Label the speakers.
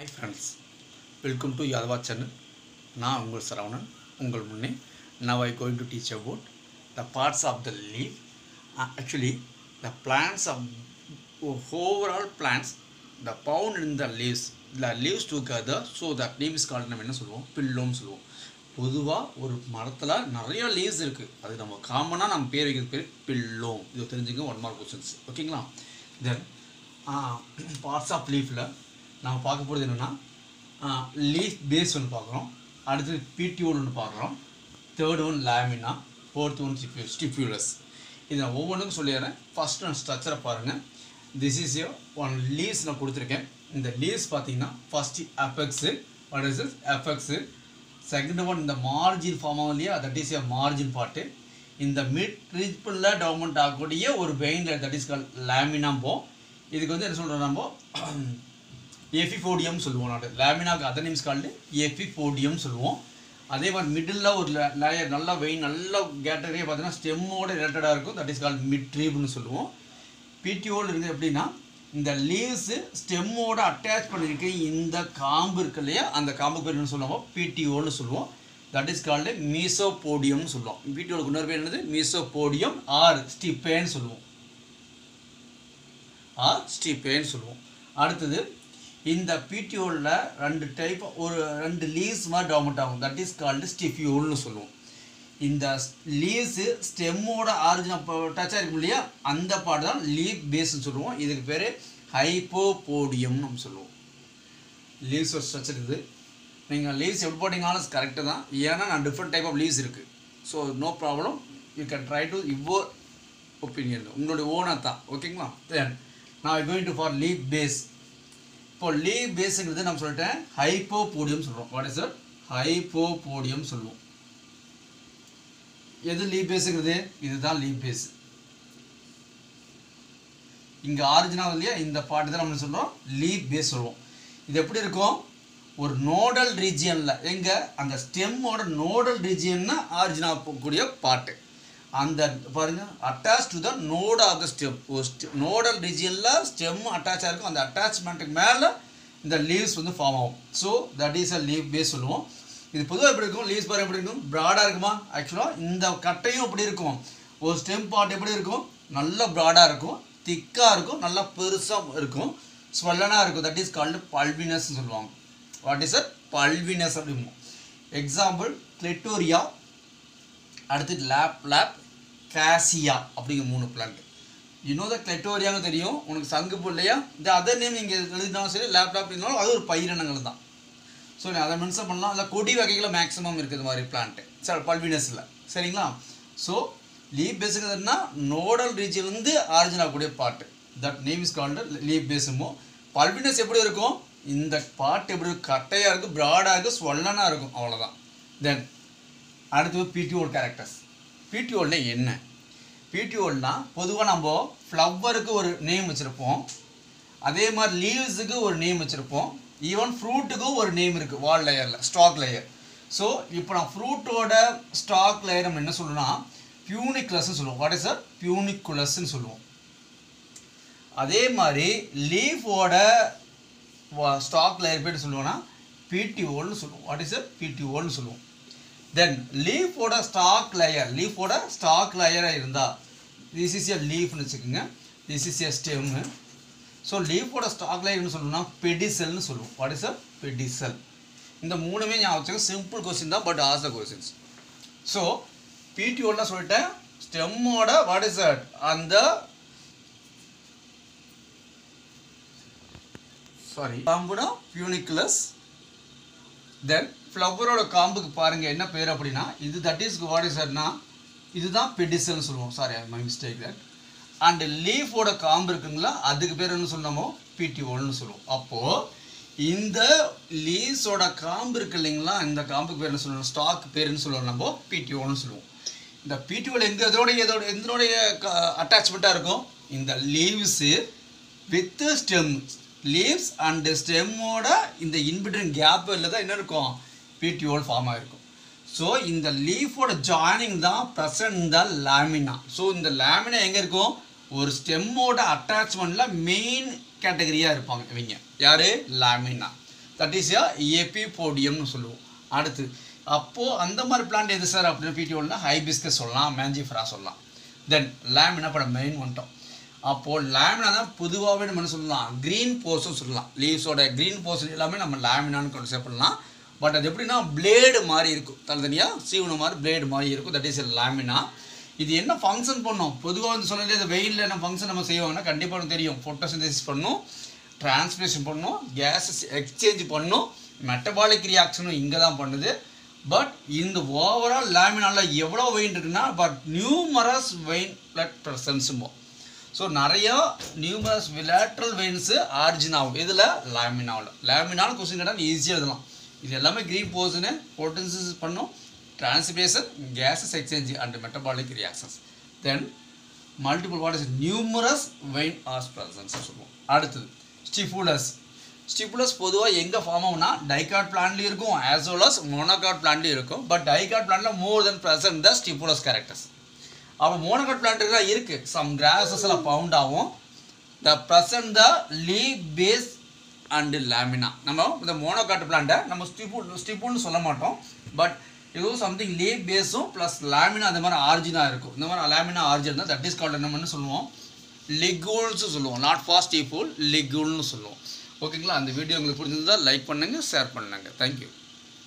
Speaker 1: high friends welcome to Yadava channel நான் உங்கள் சரவணன் உங்கள் முன்னே now I going to teach about the parts of the leaf actually the plants of overall plants the found in the leaves the leaves together so that name is called நம்ம என்ன சொல்லுவோம் பில்லோன்னு சொல்லுவோம் பொதுவாக ஒரு மரத்தில் நிறைய லீவ்ஸ் இருக்குது அது நம்ம காமனாக நம்ம பேர் வைக்கிறது பேர் பில்லோம் இது தெரிஞ்சுக்க ஒன் மார்க் கொஸ்டின்ஸ் ஓகேங்களா தென் பார்ட்ஸ் ஆஃப் லீஃபில் நம்ம பார்க்க போகிறது என்னென்னா லீஃப் பேஸ் ஒன்று பார்க்குறோம் அடுத்தது பிடிஓல் ஒன்று பார்க்குறோம் third one lamina fourth one stipule stipules இது நான் ஒவ்வொன்றுக்கும் சொல்லிடுறேன் ஃபஸ்ட்டு நான் ஸ்ட்ரக்சரை பாருங்கள் this is your one leaves நான் கொடுத்துருக்கேன் இந்த லீவ்ஸ் பார்த்தீங்கன்னா first effects what is is effects second one இந்த மார்ஜின் ஃபார்ம் ஆகும் இல்லையா that is a margin part இந்த மிட் ரிப்பிளில் டெவலப்மெண்ட் ஆகக்கூடிய ஒரு வெயினில் தட் இஸ் கால் லேமினாம்போ இதுக்கு வந்து என்ன சொல்கிறோம் நம்ம எஃபிஃபோடியம் சொல்லுவோம் நான் லேமினாக்கு அதர் நேம்ஸ் கால்டு எஃபிஃபோடியம் சொல்லுவோம் அதே மாதிரி மிடில் ஒரு லேயர் நல்லா வெயின் நல்ல கேட்டகரியாக பார்த்தீங்கன்னா ஸ்டெம்மோட ரிலேட்டடாக இருக்கும் தட் இஸ் கால்டு மிட் ட்ரீப்னு சொல்லுவோம் பிடிஓவில் இருக்குது எப்படின்னா இந்த லீவ்ஸு ஸ்டெம்மோட அட்டாச் பண்ணியிருக்க இந்த காம்பு இருக்கு இல்லையா அந்த காம்பு பேர் என்ன சொல்லுவோம் பிடிஓன்னு சொல்லுவோம் தட் இஸ் கால்டு மீசோபோடியம்னு சொல்லுவோம் பிடிஓலுக்கு இன்னொரு பேர் என்னது மீசோபோடியம் ஆர் ஸ்டிப்பேன்னு சொல்லுவோம் ஆர் ஸ்டிப்பேன்னு சொல்லுவோம் அடுத்தது இந்த பிடிஓவில் ரெண்டு டைப் ஒரு ரெண்டு லீவ்ஸ் மாதிரி டெவலப்மெண்ட் ஆகும் தட் இஸ் கால்டு ஸ்டிஃபியூல்னு சொல்லுவோம் இந்த லீவ்ஸு ஸ்டெம்மோட ஆரிஜின் டச் ஆகிருக்கும் இல்லையா அந்த பாட்டு தான் லீவ் பேஸ்ன்னு சொல்லுவோம் இதுக்கு பேர் ஹைப்போபோடியம்னு நம்ம சொல்லுவோம் லீவ்ஸ் ஒரு ஸ்ட்ரக்சர் இது நீங்கள் லீவ்ஸ் எப்படி போட்டிங்கனாலும் கரெக்டு தான் ஏன்னா நான் டிஃப்ரெண்ட் டைப் ஆஃப் லீவ்ஸ் இருக்குது so no problem you can try to your opinion உங்களுடைய ஓனாக தான் ஓகேங்களா தென் நான் going to for leaf base இப்போ லீவ் பேஸுங்கிறது நம்ம சொல்லிட்டேன் ஹைப்போபோடியம் சொல்கிறோம் வாட் இஸ் இட் ஹைப்போபோடியம் சொல்லுவோம் எது லீவ் பேஸுங்கிறது இதுதான் லீவ் பேஸ் இங்கே ஆரிஜினல் இல்லையா இந்த பாட்டு தான் நம்ம சொல்கிறோம் லீவ் பேஸ் சொல்லுவோம் இது எப்படி இருக்கும் ஒரு நோடல் ரீஜியனில் எங்கே அந்த ஸ்டெம்மோட நோடல் ரீஜியன்னா ஆரிஜினாக போகக்கூடிய பாட்டு அந்த பாருங்க attach to the node of the stem nodal ரீஜியனில் ஸ்டெம் அட்டாச் ஆகிருக்கும் அந்த அட்டாச்மெண்ட்டுக்கு மேலே இந்த லீவ்ஸ் வந்து ஃபார்ம் ஆகும் so that is a leaf base சொல்லுவோம் இது பொதுவாக எப்படி இருக்கும் லீவ்ஸ் பாரு எப்படி இருக்கும் ப்ராடாக இருக்குமா ஆக்சுவலாக இந்த கட்டையும் எப்படி இருக்கும் ஒரு ஸ்டெம் பார்ட் எப்படி இருக்கும் நல்ல ப்ராடாக இருக்கும் திக்காக இருக்கும் நல்லா பெருசாக இருக்கும் ஸ்வெல்லனாக இருக்கும் தட் இஸ் கால்டு பல்வினஸ் சொல்லுவாங்க வாட் இஸ் அட் பல்வினஸ் அப்படிம்போம் எக்ஸாம்பிள் கிளெட்டோரியா அடுத்து லேப் லேப் கேசியா அப்படிங்கிற மூணு பிளான்ட் இன்னும் தான் கிளெட்டோரியாங்க தெரியும் உனக்கு சங்கு இல்லையா இந்த அதர் நேம் நீங்கள் எழுதினாலும் சரி லேப் லேப் இருந்தாலும் அது ஒரு பயிரினங்கள் தான் ஸோ நீ அதை மென்ஷன் பண்ணலாம் அதில் கொடி வகைகளில் மேக்ஸிமம் இருக்குது மாதிரி பிளான்ட்டு சார் பல்வினஸில் சரிங்களா ஸோ லீவ் பேஸுங்கிறதுனா நோடல் ரீஜன் வந்து ஆரிஜின் ஆகக்கூடிய part that name is called leaf பேஸுமோ பல்வினஸ் எப்படி இருக்கும் இந்த பாட்டு எப்படி இருக்கும் கட்டையாக இருக்கும் ப்ராடாக இருக்கும் ஸ்வல்லனாக இருக்கும் அவ்வளோதான் தென் அடுத்தது பிடிஓல் கேரக்டர்ஸ் பிடிஓல்னா என்ன பிடிஓல்னா பொதுவாக நம்ம ஃப்ளவருக்கு ஒரு நேம் வச்சுருப்போம் அதே மாதிரி லீவ்ஸுக்கு ஒரு நேம் வச்சுருப்போம் ஈவன் ஃப்ரூட்டுக்கும் ஒரு நேம் இருக்குது வால் லேயரில் ஸ்டாக் லேயர் ஸோ இப்போ நான் ஃப்ரூட்டோட ஸ்டாக் லேயர் நம்ம என்ன சொல்லணும்னா பியூனிக்குலஸ்ன்னு சொல்லுவோம் வாட் இஸ் சார் பியூனிக்குலஸ்ன்னு சொல்லுவோம் அதே மாதிரி லீஃபோட ஸ்டாக் லேயர் பேர் சொல்லுவோம்னா பிடிஓல்னு சொல்லுவோம் வாட் இஸ் சார் பிடிஓல்னு சொல்லுவோம் தென் லீஃபோட ஸ்டாக் லேயர் லீஃபோட ஸ்டாக் லேயராக இருந்தால் திஸ் இஸ் எ லீஃப்னு வச்சுக்கோங்க this is a stem so லீஃபோட ஸ்டாக் லேயர்னு சொல்லணும்னா பெடிசெல்னு சொல்லுவோம் வாட் இஸ் அ பெடிசெல் இந்த மூணுமே ஞாபகம் வச்சுக்க சிம்பிள் கொஸ்டின் தான் but as the questions so பிடிஓலாம் சொல்லிட்டேன் ஸ்டெம்மோட வாட் இஸ் அட் அந்த சாரி காம்புனா பியூனிகுலஸ் தென் ஃப்ளவரோட காம்புக்கு பாருங்கள் என்ன பேர் அப்படின்னா இது தட் இஸ் வாட் இஸ் அட்னா இதுதான் பெடிசல்னு சொல்லுவோம் sorry my mistake that and லீஃபோட காம்பு இருக்குங்களா அதுக்கு பேர் என்ன சொல்லணுமோ பிடிஓல்னு சொல்லுவோம் அப்போது இந்த லீவ்ஸோட காம்பு இருக்கு இல்லைங்களா இந்த காம்புக்கு பேர் என்ன சொல்லணும் ஸ்டாக் பேருன்னு சொல்லுவோம் நம்ம பிடிஓன்னு சொல்லுவோம் இந்த பிடிஓவில் எங்கே எதோடைய எதோட எந்தனுடைய அட்டாச்மெண்ட்டாக இருக்கும் இந்த leaves with stem leaves and ஸ்டெம்மோட இந்த இன்பிட்வீன் கேப்பில் தான் என்ன இருக்கும் பிடிஓல் ஃபார்ம் ஆகிருக்கும் ஸோ இந்த லீஃபோட ஜாயினிங் தான் ப்ரெசன்ட் த லேமினா ஸோ இந்த லேமினா எங்கே இருக்கும் ஒரு ஸ்டெம்மோட அட்டாச்மெண்ட்டில் மெயின் கேட்டகரியாக இருப்பாங்க இவங்க யார் லேமினா தட் இஸ் ஏ எபிபோடியம்னு சொல்லுவோம் அடுத்து அப்போது அந்த மாதிரி பிளான்ட் எது சார் அப்படின்னு பிடிஓல்னா ஹைபிஸ்கஸ் சொல்லலாம் மேஞ்சிஃபரா சொல்லலாம் தென் லேமினா பட மெயின் வந்துட்டோம் அப்போது லேமினா தான் பொதுவாகவே நம்ம என்ன சொல்லலாம் க்ரீன் போர்ஸும் சொல்லலாம் லீவ்ஸோட க்ரீன் போர்ஷன் எல்லாமே நம்ம லேமினான்னு கன்செப்ட் பண்ணலாம் பட் அது எப்படின்னா பிளேடு மாதிரி இருக்கும் தனித்தனியாக சீவன மாதிரி பிளேடு மாதிரி இருக்கும் தட் இஸ் லேமினா இது என்ன ஃபங்க்ஷன் பண்ணும் பொதுவாக வந்து சொன்னது இந்த வெயிலில் என்ன ஃபங்க்ஷன் நம்ம செய்வாங்கன்னா கண்டிப்பாக எனக்கு தெரியும் ஃபோட்டோசிந்தசிஸ் பண்ணும் டிரான்ஸ்பிரேஷன் பண்ணும் கேஸஸ் எக்ஸ்சேஞ்ச் பண்ணும் மெட்டபாலிக் ரியாக்ஷனும் இங்கே தான் பண்ணுது பட் இந்த ஓவரால் லேமினால எவ்வளோ வெயின் இருக்குன்னா பட் நியூமரஸ் வெயின் பிளட் ப்ரெசன்ஸும்போம் ஸோ நிறையா நியூமரஸ் விலேட்ரல் வெயின்ஸு ஆரிஜின் ஆகும் இதில் லேமினாவில் லேமினால் கொஸ்டின் கேட்டால் ஈஸியாக எழுதலாம் இது எல்லாமே க்ரீன் போர்ஷனு பொட்டன்சிஸ் பண்ணும் transpiration gases exchange and metabolic reactions then multiple what is numerous vein as presence சொல்லுவோம் அடுத்தது ஸ்டிஃபுலஸ் ஸ்டிஃபுலஸ் பொதுவாக எங்கே ஃபார்ம் ஆகும்னா டைகாட் பிளான்ட்லேயும் இருக்கும் ஆஸ் வெல் அஸ் மோனோகாட் பிளான்ட்லேயும் இருக்கும் பட் டைகாட் பிளான்ட்டில் more then present the stipules characters அப்போ மோனோகாட் பிளான்ட்டுலாம் இருக்குது சம் கிராசஸ்லாம் பவுண்ட் ஆகும் the present the leaf base and lamina நம்ம இந்த மோனோகாட் பிளான்ட்டை நம்ம ஸ்டிபூன் ஸ்டிபூன்னு சொல்ல மாட்டோம் பட் இதுவும் சம்திங் லீவ் பேஸும் ப்ளஸ் லேமினா அந்த மாதிரி ஆரிஜினாக இருக்கும் இந்த மாதிரி லேமினா ஆரிஜின் தான் தட் இஸ் கால்ட் என்னன்னு சொல்லுவோம் லிகூல்ஸ் சொல்லுவோம் நாட் ஃபாஸ்ட் ஈஃபுல் லிகூல்னு சொல்லுவோம் ஓகேங்களா அந்த வீடியோ உங்களுக்கு பிடிச்சிருந்தா லைக் பண்ணுங்கள் ஷேர் பண்ணுங்கள் தேங்க்யூ